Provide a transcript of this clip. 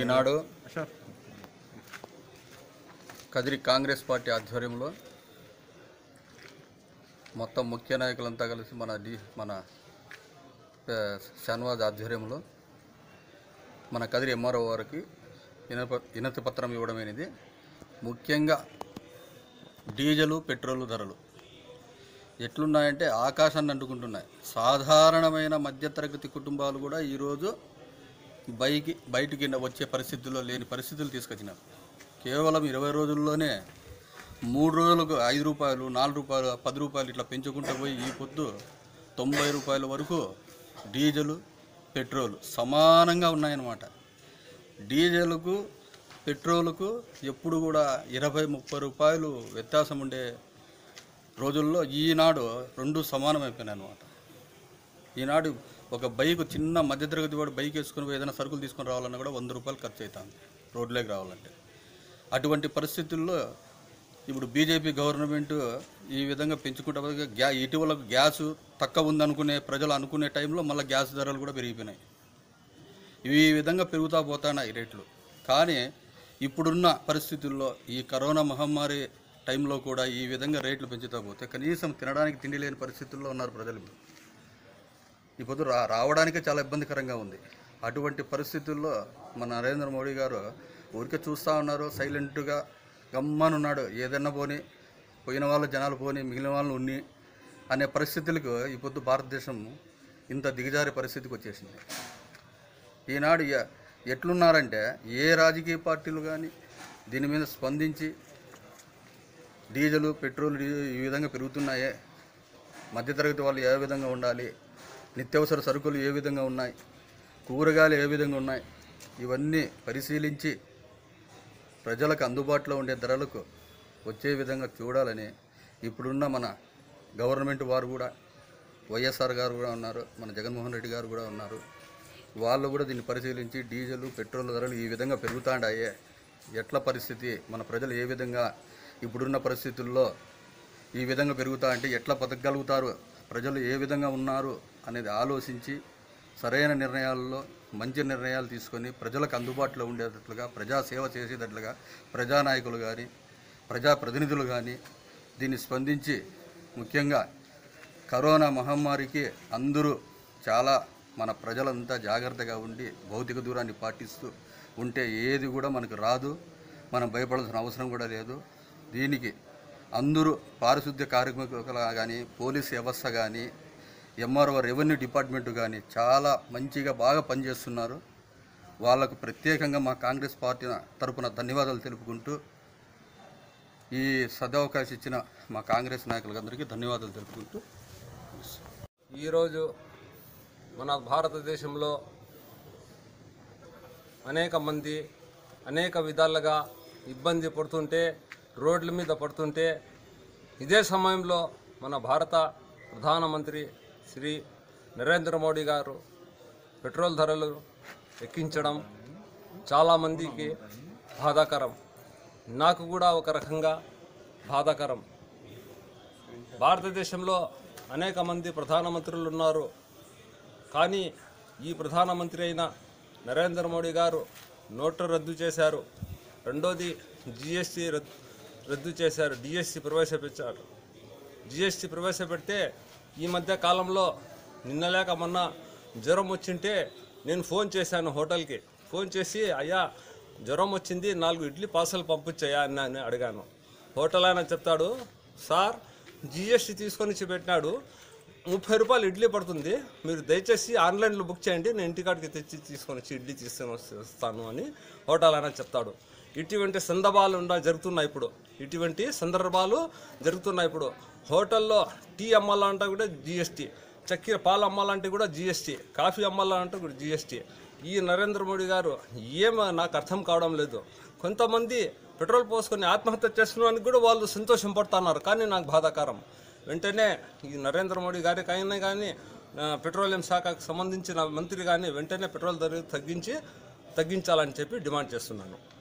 ఈనాడు Kadiri Congress party ఆధ్వర్యంలో మొత్తం ముఖ్య నాయకులంతా కలిసి మన డి మన ఆ, షాన్వాజ్ ఆధ్వర్యంలో మన కదిరి ఎంఆర్ఓ వారికి వినప వినతి పత్రం ఇవ్వడమైనది ముఖ్యంగా డీజిలు పెట్రోల్ ధరలు ఎట్లున్నాయంటే ఆకాశాన్ని అంటుకుంటున్నాయి సాధారణమైన మధ్యతరగతి కుటుంబాలు కూడా ఈరోజు బైకి బయటికి వచ్చే పరిస్థితుల్లో లేని పరిస్థితులు తీసుకొచ్చినారు కేవలం ఇరవై రోజుల్లోనే మూడు రోజులకు ఐదు రూపాయలు నాలుగు రూపాయలు పది రూపాయలు ఇట్లా పెంచుకుంటూ పోయి ఈ పొద్దు తొంభై రూపాయల వరకు డీజిల్ పెట్రోల్ సమానంగా ఉన్నాయన్నమాట డీజిల్కు పెట్రోల్కు ఎప్పుడు కూడా ఇరవై ముప్పై రూపాయలు వ్యత్యాసం ఉండే రోజుల్లో ఈనాడు రెండు సమానమైపోయినాయి అనమాట ఈనాడు ఒక బైక్ చిన్న మధ్యతరగతి వాడు బైక్ వేసుకుని పోయి ఏదైనా సరుకులు తీసుకొని రావాలన్నా కూడా వంద రూపాయలు ఖర్చు అవుతుంది రోడ్లోకి రావాలంటే అటువంటి పరిస్థితుల్లో ఇప్పుడు బీజేపీ గవర్నమెంట్ ఈ విధంగా పెంచుకుంటా పోతే గ్యా ఇటీవల గ్యాస్ తక్కువ ఉందనుకునే ప్రజలు అనుకునే టైంలో మళ్ళీ గ్యాస్ ధరలు కూడా పెరిగిపోయినాయి ఇవి ఈ విధంగా పెరుగుతూ పోతున్నాయి రేట్లు కానీ ఇప్పుడున్న పరిస్థితుల్లో ఈ కరోనా మహమ్మారి టైంలో కూడా ఈ విధంగా రేట్లు పెంచుతూ పోతే కనీసం తినడానికి తిండి లేని పరిస్థితుల్లో ఉన్నారు ప్రజలు ఇప్పుడు. ఇప్పుడు రా రావడానికే చాలా ఇబ్బందికరంగా ఉంది అటువంటి పరిస్థితుల్లో మన నరేంద్ర మోడీ గారు ఊరికే చూస్తూ ఉన్నారు సైలెంట్గా గమ్మనున్నాడు ఏదన్నా పోని పోయిన వాళ్ళు జనాలు పోని మిగిలిన వాళ్ళు ఉన్ని అనే పరిస్థితులకు ఈ పొద్దు భారతదేశం ఇంత దిగజారే పరిస్థితికి వచ్చేసింది ఈనాడు ఎ- ఎట్లున్నారంటే ఏ రాజకీయ పార్టీలు కానీ దీని మీద స్పందించి డీజిల్ పెట్రోల్ డీ- ఈ విధంగా పెరుగుతున్నాయే మధ్యతరగతి వాళ్ళు ఏ విధంగా ఉండాలి నిత్యావసర సరుకులు ఏ విధంగా ఉన్నాయి కూరగాయలు ఏ విధంగా ఉన్నాయి ఇవన్నీ పరిశీలించి ప్రజలకు అందుబాటులో ఉండే ధరలకు వచ్చే విధంగా చూడాలని ఇప్పుడున్న మన గవర్నమెంట్ వారు కూడా వైఎస్ఆర్ గారు కూడా ఉన్నారు మన జగన్మోహన్ రెడ్డి గారు కూడా ఉన్నారు వాళ్ళు కూడా దీన్ని పరిశీలించి డీజిల్ పెట్రోల్ ధరలు ఈ విధంగా పెరుగుతాండాయే ఎట్ల పరిస్థితి మన ప్రజలు ఏ విధంగా ఇప్పుడున్న పరిస్థితుల్లో ఈ విధంగా పెరుగుతా అంటే ఎట్లా బతకగలుగుతారు ప్రజలు ఏ విధంగా ఉన్నారు అనేది ఆలోచించి సరైన నిర్ణయాల్లో మంచి నిర్ణయాలు తీసుకొని ప్రజలకు అందుబాటులో ఉండేటట్లుగా ప్రజాసేవ చేసేటట్లుగా ప్రజానాయకులు కానీ ప్రజాప్రతినిధులు కానీ దీన్ని స్పందించి ముఖ్యంగా కరోనా మహమ్మారికి అందరూ చాలా మన ప్రజలంతా జాగ్రత్తగా ఉండి భౌతిక దూరాన్ని పాటిస్తూ ఉంటే ఏది కూడా మనకు రాదు మనం భయపడాల్సిన అవసరం కూడా లేదు దీనికి అందరూ పారిశుద్ధ్య కార్మికులు కానీ పోలీస్ వ్యవస్థ కానీ ఎంఆర్ఓ రెవెన్యూ డిపార్ట్మెంట్ కానీ చాలా మంచిగా బాగా పనిచేస్తున్నారు వాళ్ళకు ప్రత్యేకంగా మా కాంగ్రెస్ పార్టీ తరపున ధన్యవాదాలు తెలుపుకుంటూ ఈ సదవకాశం ఇచ్చిన మా కాంగ్రెస్ నాయకులందరికీ ధన్యవాదాలు తెలుపుకుంటూ ఈరోజు మన భారతదేశంలో అనేక మంది అనేక విధాలుగా ఇబ్బంది పడుతుంటే రోడ్ల మీద పడుతుంటే ఇదే సమయంలో మన భారత ప్రధానమంత్రి శ్రీ నరేంద్ర మోడీ గారు పెట్రోల్ ధరలు ఎక్కించడం చాలామందికి బాధాకరం నాకు కూడా ఒక రకంగా బాధాకరం భారతదేశంలో అనేక మంది ప్రధానమంత్రులు ఉన్నారు కానీ ఈ ప్రధానమంత్రి అయిన నరేంద్ర మోడీ గారు నోట్లు రద్దు చేశారు రెండోది జిఎస్టీ రద్దు చేశారు డిఎస్సి ప్రవేశపెట్టారు జిఎస్టీ ప్రవేశపెడితే ఈ మధ్య కాలంలో నిన్న లేక మొన్న జ్వరం వచ్చింటే నేను ఫోన్ చేశాను హోటల్కి ఫోన్ చేసి అయ్యా జ్వరం వచ్చింది నాలుగు ఇడ్లీ పార్సల్ పంపించయ్యా అని నేను అడిగాను హోటల్ ఆయన చెప్తాడు సార్ జిఎస్టీ తీసుకొని వచ్చి పెట్టినాడు ముప్పై రూపాయలు ఇడ్లీ పడుతుంది మీరు దయచేసి ఆన్లైన్లో బుక్ చేయండి నేను ఇంటికాడికి తెచ్చి తీసుకొని వచ్చి ఇడ్లీ తీసుకొని వస్తే- వస్తాను అని హోటల్ ఆయన చెప్తాడు ఇటువంటి సందర్భాలు ఉండ జరుగుతున్నాయి ఇప్పుడు ఇటువంటి సందర్భాలు జరుగుతున్నాయి ఇప్పుడు హోటల్లో టీ అమ్మాలంటే కూడా జిఎస్టీ చక్కెర పాలు అమ్మాలంటే కూడా జిఎస్టీ కాఫీ అమ్మాలంటే కూడా జిఎస్టీ ఈ నరేంద్ర మోడీ గారు ఏం నాకు అర్థం కావడం లేదు కొంతమంది పెట్రోల్ పోసుకొని ఆత్మహత్య చేసుకోవడానికి కూడా వాళ్ళు సంతోషం పడుతున్నారు కానీ నాకు బాధాకరం వెంటనే ఈ నరేంద్ర మోడీ గారికి అయినా కానీ ఆ, పెట్రోలియం శాఖకు సంబంధించిన మంత్రి కానీ వెంటనే పెట్రోల్ ధర తగ్గించి తగ్గించాలని చెప్పి డిమాండ్ చేస్తున్నాను